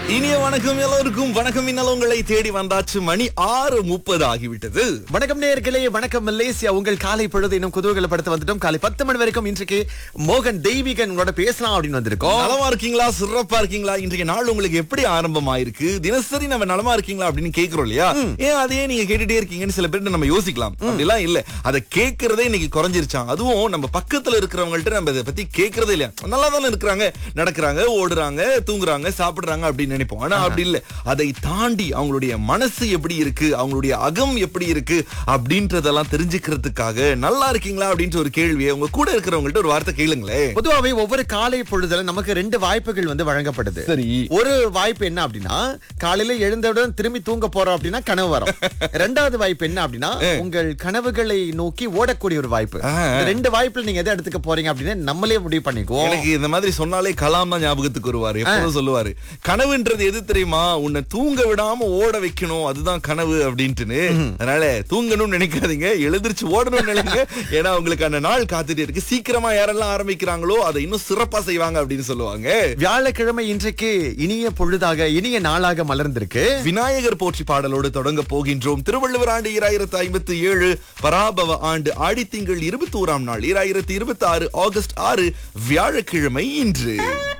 இனிய வணக்கம் எல்லோருக்கும் வணக்கம் இன்னல் உங்களை தேடி வந்தாச்சு மணி ஆறு முப்பது ஆகிவிட்டது வணக்கம் நேர்களே வணக்கம் மலேசியா உங்கள் காலை பொழுது இன்னும் குதூகலப்படுத்த வந்துட்டோம் காலை பத்து மணி வரைக்கும் இன்றைக்கு மோகன் தெய்வீகன் உங்களோட பேசலாம் அப்படின்னு வந்திருக்கோம் நலமா இருக்கீங்களா சிறப்பா இருக்கீங்களா இன்றைக்கு நாள் உங்களுக்கு எப்படி ஆரம்பமாயிருக்கு தினசரி நம்ம நலமா இருக்கீங்களா அப்படின்னு கேக்குறோம் இல்லையா ஏன் அதையே நீங்க கேட்டுட்டே இருக்கீங்கன்னு சில பேர் நம்ம யோசிக்கலாம் அப்படிலாம் இல்ல அதை கேட்கறதே இன்னைக்கு குறைஞ்சிருச்சான் அதுவும் நம்ம பக்கத்துல இருக்கிறவங்கள்ட்ட நம்ம இதை பத்தி கேட்கறதே இல்லையா நல்லா தானே இருக்கிறாங்க நடக்கிறாங்க ஓடுறாங்க தூங்குறாங்க சாப்பிடுறாங்க அப்படின்னு நினைப்போம் ஆனா அப்படி இல்ல அதை தாண்டி அவங்களுடைய மனசு எப்படி இருக்கு அவங்களுடைய அகம் எப்படி இருக்கு அப்படின்றதெல்லாம் தெரிஞ்சுக்கிறதுக்காக நல்லா இருக்கீங்களா அப்படின்ற ஒரு கேள்வியை உங்க கூட இருக்கிறவங்கள்ட்ட ஒரு வார்த்தை கேளுங்களேன் பொதுவாவே ஒவ்வொரு காலை பொழுதுல நமக்கு ரெண்டு வாய்ப்புகள் வந்து வழங்கப்படுது சரி. ஒரு வாய்ப்பு என்ன அப்படின்னா காலையில எழுந்தவுடன் திரும்பி தூங்க போறோம் அப்படின்னா கனவு வரும் ரெண்டாவது வாய்ப்பு என்ன அப்படின்னா உங்கள் கனவுகளை நோக்கி ஓடக்கூடிய ஒரு வாய்ப்பு ஆ. இந்த ரெண்டு வாய்ப்புல நீங்க எதை எடுத்துக்க போறீங்க அப்படின்னு நம்மளே முடிவு பண்ணிக்குவோம் எனக்கு இந்த மாதிரி சொன்னாலே கலாம் தான் ஞாபகத்துக்கு வருவாரு எப்போதும் சொல்லுவாரு கனவுன்றது எது தெரியுமா உன்னை தூங்க விடாம ஓட வைக்கணும் அதுதான் கனவு அப்படின்ட்டுன்னு அதனால தூங்கணும்னு நினைக்காதீங்க எழுந்திருச்சு ஓடணும்னு நினைங்க ஏன்னா உங்களுக்கு அந்த நாள் காத்துட்டே இருக்கு சீக்கிரமா யாரெல்லாம் ஆரம்பிக்கிறாங்களோ அதை இன்னும் சிறப்பா செய்வாங்க அப்படின்னு சொல்லுவாங்க வியாழக்கிழமை இன்றைக்கு இனிய பொழுதாக இனிய நாளாக மலர்ந்திருக்கு விநாயகர் போற்றி பாடலோடு தொடங்க போகின்றோம் திருவள்ளுவர் ஆண்டு ஈராயிரத்து ஐம்பத்தி ஏழு பராபவ ஆண்டு ஆடித்திங்கள் இருபத்தி ஓராம் நாள் ஈராயிரத்தி இருபத்தி ஆறு ஆகஸ்ட் ஆறு வியாழக்கிழமை இன்று